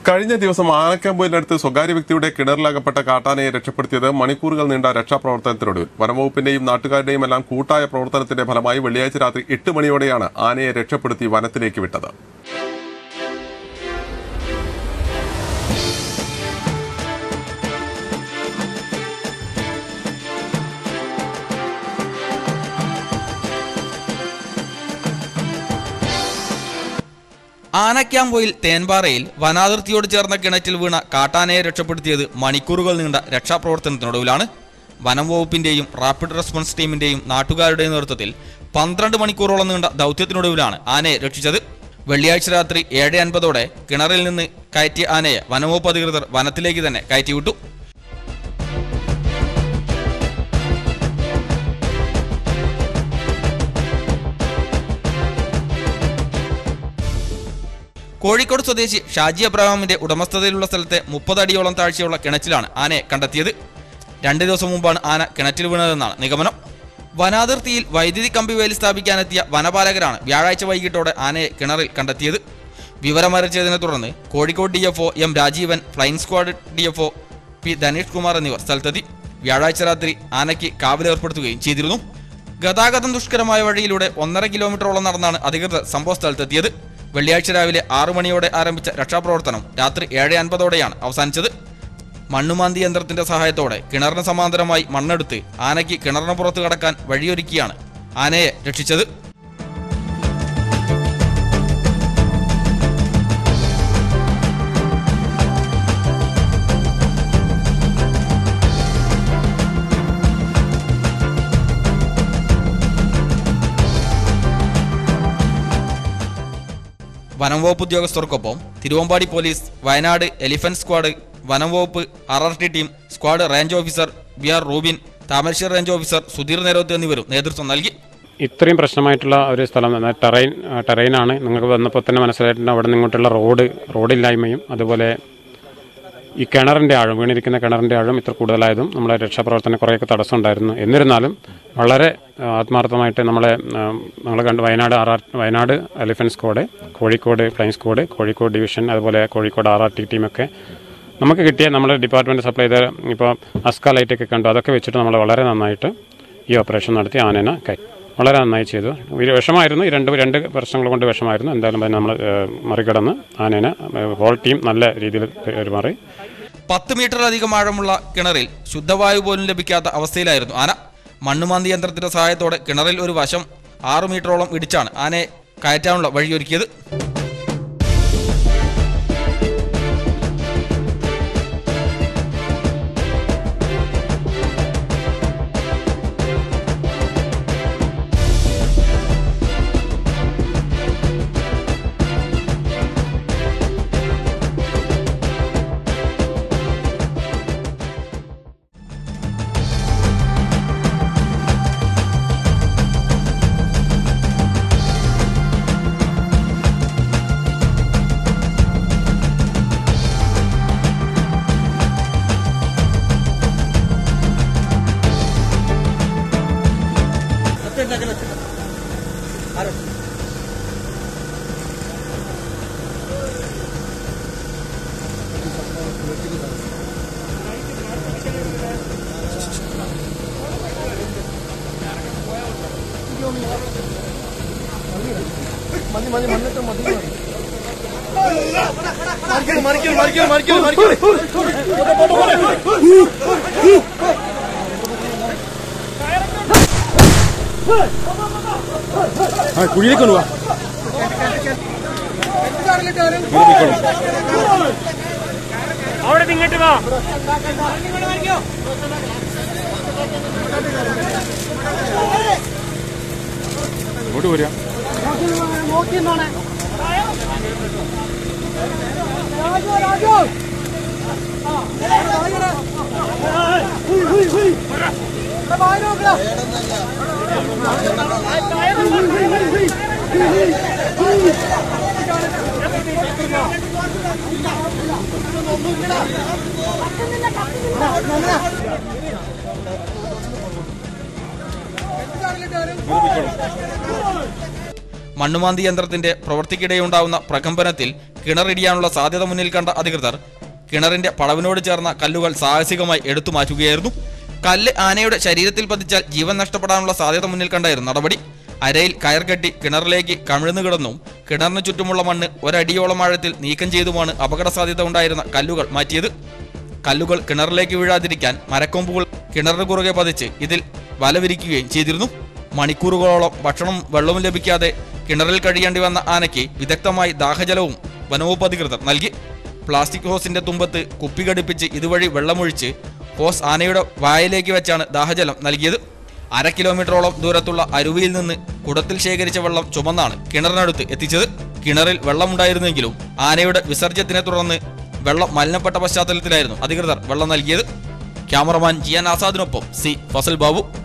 കഴിഞ്ഞ ദിവസം ആനക്കാമ്പുവിനടുത്ത് സ്വകാര്യ വ്യക്തിയുടെ കിണറിലകപ്പെട്ട കാട്ടാനയെ രക്ഷപ്പെടുത്തിയത് മണിക്കൂറുകൾ നീണ്ട രക്ഷാപ്രവർത്തനത്തിനൊടുവിൽ വനംവകുപ്പിന്റെയും നാട്ടുകാരുടെയും എല്ലാം കൂട്ടായ പ്രവർത്തനത്തിന്റെ ഫലമായി വെള്ളിയാഴ്ച രാത്രി എട്ട് മണിയോടെയാണ് ആനയെ രക്ഷപ്പെടുത്തി വനത്തിലേക്ക് വിട്ടത് ആനക്കാമ്പോയിൽ തേൻപാറയിൽ വനാതിർത്തിയോട് ചേർന്ന കിണറ്റിൽ വീണ കാട്ടാനയെ രക്ഷപ്പെടുത്തിയത് മണിക്കൂറുകൾ നീണ്ട രക്ഷാപ്രവർത്തനത്തിനൊടുവിലാണ് വനം വകുപ്പിന്റെയും റാപ്പിഡ് റെസ്പോൺസ് ടീമിന്റെയും നാട്ടുകാരുടെയും നേതൃത്വത്തിൽ പന്ത്രണ്ട് മണിക്കൂറോളം നീണ്ട ദൗത്യത്തിനൊടുവിലാണ് ആനയെ രക്ഷിച്ചത് വെള്ളിയാഴ്ച രാത്രി ഏഴ് അൻപതോടെ കിണറിൽ നിന്ന് കയറ്റിയ ആനയെ വനംവകുപ്പ് അധികൃതർ വനത്തിലേക്ക് തന്നെ കയറ്റിവിട്ടു കോഴിക്കോട് സ്വദേശി ഷാജി അബ്രഹാമിന്റെ ഉടമസ്ഥതയിലുള്ള സ്ഥലത്തെ മുപ്പത് അടിയോളം താഴ്ചയുള്ള കിണറ്റിലാണ് ആനയെ കണ്ടെത്തിയത് രണ്ട് ദിവസം മുമ്പാണ് ആന കിണറ്റിൽ വീണതെന്നാണ് നിഗമനം വനാതിർത്തിയിൽ വൈദ്യുതി കമ്പി വേലി സ്ഥാപിക്കാനെത്തിയ വനപാലകരാണ് വ്യാഴാഴ്ച വൈകിട്ടോടെ ആനയെ കിണറിൽ കണ്ടെത്തിയത് വിവരമറിയിച്ചതിനെ തുടർന്ന് Kozhikode D F M Rajeevan flying squad D F P Dhanesh Kumar എന്നിവർ സ്ഥലത്തെത്തി വ്യാഴാഴ്ച രാത്രി ആനയ്ക്ക് കാവലേർപ്പെടുത്തുകയും ചെയ്തിരുന്നു ഗതാഗതം ദുഷ്കരമായ വഴിയിലൂടെ ഒന്നര കിലോമീറ്ററോളം നടന്നാണ് അധികൃതർ സംഭവ സ്ഥലത്തെത്തിയത് വെള്ളിയാഴ്ച രാവിലെ ആറു മണിയോടെ ആരംഭിച്ച രക്ഷാപ്രവർത്തനം രാത്രി ഏഴ് അൻപതോടെയാണ് അവസാനിച്ചത് മണ്ണുമാന്തി യന്ത്രത്തിന്റെ സഹായത്തോടെ കിണറിന് സമാന്തരമായി മണ്ണെടുത്ത് ആനയ്ക്ക് കിണറിന് പുറത്തു കടക്കാൻ വഴിയൊരുക്കിയാണ് ആനയെ രക്ഷിച്ചത് വനം വകുപ്പ് ഉദ്യോഗസ്ഥർക്കൊപ്പം Thiruvambadi police Wayanad elephant squad വനം വകുപ്പ് R R T team squad range officer B R Rubin Thamarassery range officer Sudheer Nerothu എന്നിവരും നേതൃത്വം നൽകി ഇത്രയും പ്രശ്നമായിട്ടുള്ള ഒരു സ്ഥലം എന്നാൽ ടെറൈൻ ആ, ടെറൈനാണ് നിങ്ങൾക്ക് വന്നപ്പോൾ തന്നെ മനസ്സിലായിട്ടുണ്ട് അവിടെ നിങ്ങോട്ടുള്ള റോഡ് റോഡില്ലായ്മയും അതുപോലെ ഈ കിണറിൻ്റെ ആഴം വീണിരിക്കുന്ന കിണറിൻ്റെ ആഴം ഇത്ര കൂടുതലായതും നമ്മളെ രക്ഷാപ്രവർത്തനം കുറേയൊക്കെ തടസ്സമുണ്ടായിരുന്നു എന്നിരുന്നാലും വളരെ ആ, ആത്മാർത്ഥമായിട്ട് നമ്മളെ നമ്മൾ കണ്ട് Wayanad R R Wayanad elephant squad Kozhikode flying squad Kozhikode division അതുപോലെ കോഴിക്കോട് ആർ ആർ ടി ടീമൊക്കെ നമുക്ക് കിട്ടിയ നമ്മുടെ ഡിപ്പാർട്ട്മെൻറ്റ് സപ്ലൈ ചെയ്ത ഇപ്പോൾ അസ്ക ലൈറ്റൊക്കെ കണ്ടു അതൊക്കെ വെച്ചിട്ട് നമ്മൾ വളരെ നന്നായിട്ട് ഈ ഓപ്പറേഷൻ നടത്തി ആനേനെ കൈ വളരെ നന്നായി ചെയ്തു ഒരു വിഷമായിരുന്നു ഈ രണ്ട് രണ്ട് പ്രശ്നങ്ങൾ കൊണ്ട് വിഷമായിരുന്നു എന്തായാലും അതിനെ നമ്മൾ ഏഹ്, മറികടന്ന് ആനേനെ ഹോൾ ടീം നല്ല രീതിയിൽ പെരുമാറി പത്ത് മീറ്ററിലധികം ആഴമുള്ള കിണറിൽ ശുദ്ധവായു പോലും ലഭിക്കാത്ത അവസ്ഥയിലായിരുന്നു ആന മണ്ണുമാന്തി യന്ത്രത്തിന്റെ സഹായത്തോടെ കിണറിൽ ഒരു വശം ആറു മീറ്ററോളം ഇടിച്ചാണ് ആനയെ കയറ്റാനുള്ള വഴിയൊരുക്കിയത് മണ്ണുമാന്തി യന്ത്രത്തിന്റെ പ്രവൃത്തിക്കിടെയുണ്ടാവുന്ന പ്രകമ്പനത്തിൽ കിണറിടിയാനുള്ള സാധ്യത മുന്നിൽ കണ്ട അധികൃതർ കിണറിന്റെ പടവിനോട് ചേർന്ന കല്ലുകൾ സാഹസികമായി എടുത്തു മാറ്റുകയായിരുന്നു കല്ല് ആനയുടെ ശരീരത്തിൽ പതിച്ചാൽ ജീവൻ നഷ്ടപ്പെടാനുള്ള സാധ്യത മുന്നിൽ കണ്ടായിരുന്നു നടപടി അരയിൽ കയർ കെട്ടി കിണറിലേക്ക് കമിഴ്ന്നു കിടന്നും കിണറിന് ചുറ്റുമുള്ള മണ്ണ് ഒരടിയോളം ആഴത്തിൽ നീക്കം ചെയ്തുമാണ് അപകട സാധ്യത ഉണ്ടായിരുന്ന കല്ലുകൾ മാറ്റിയത് കല്ലുകൾ കിണറിലേക്ക് വീഴാതിരിക്കാൻ മരക്കൊമ്പുകൾ കിണറിന് കുറുകെ പതിച്ച് ഇതിൽ വല വിരിക്കുകയും ചെയ്തിരുന്നു മണിക്കൂറുകളോളം ഭക്ഷണവും വെള്ളവും ലഭിക്കാതെ കിണറിൽ കഴിയേണ്ടി വന്ന ആനയ്ക്ക് വിദഗ്ധമായി ദാഹജലവും വനവകുപ്പ് അധികൃതർ നൽകി പ്ലാസ്റ്റിക് ഹോസിന്റെ തുമ്പത്ത് കുപ്പി ഘടിപ്പിച്ച് ഇതുവഴി വെള്ളമൊഴിച്ച് ഹോസ് ആനയുടെ വായിലേക്ക് വെച്ചാണ് ദാഹജലം നൽകിയത് അര കിലോമീറ്ററോളം ദൂരത്തുള്ള അരുവിയിൽ നിന്ന് കുടത്തിൽ ശേഖരിച്ച വെള്ളം ചുമന്നാണ് കിണറിനടുത്ത് എത്തിച്ചത് കിണറിൽ വെള്ളമുണ്ടായിരുന്നെങ്കിലും ആനയുടെ വിസർജ്യത്തിനെ തുടർന്ന് വെള്ളം മലിനപ്പെട്ട പശ്ചാത്തലത്തിലായിരുന്നു അധികൃതർ വെള്ളം നൽകിയത് ക്യാമറമാൻ ജിയാൻ ആസാദിനൊപ്പം സി ഫസൽ ബാബു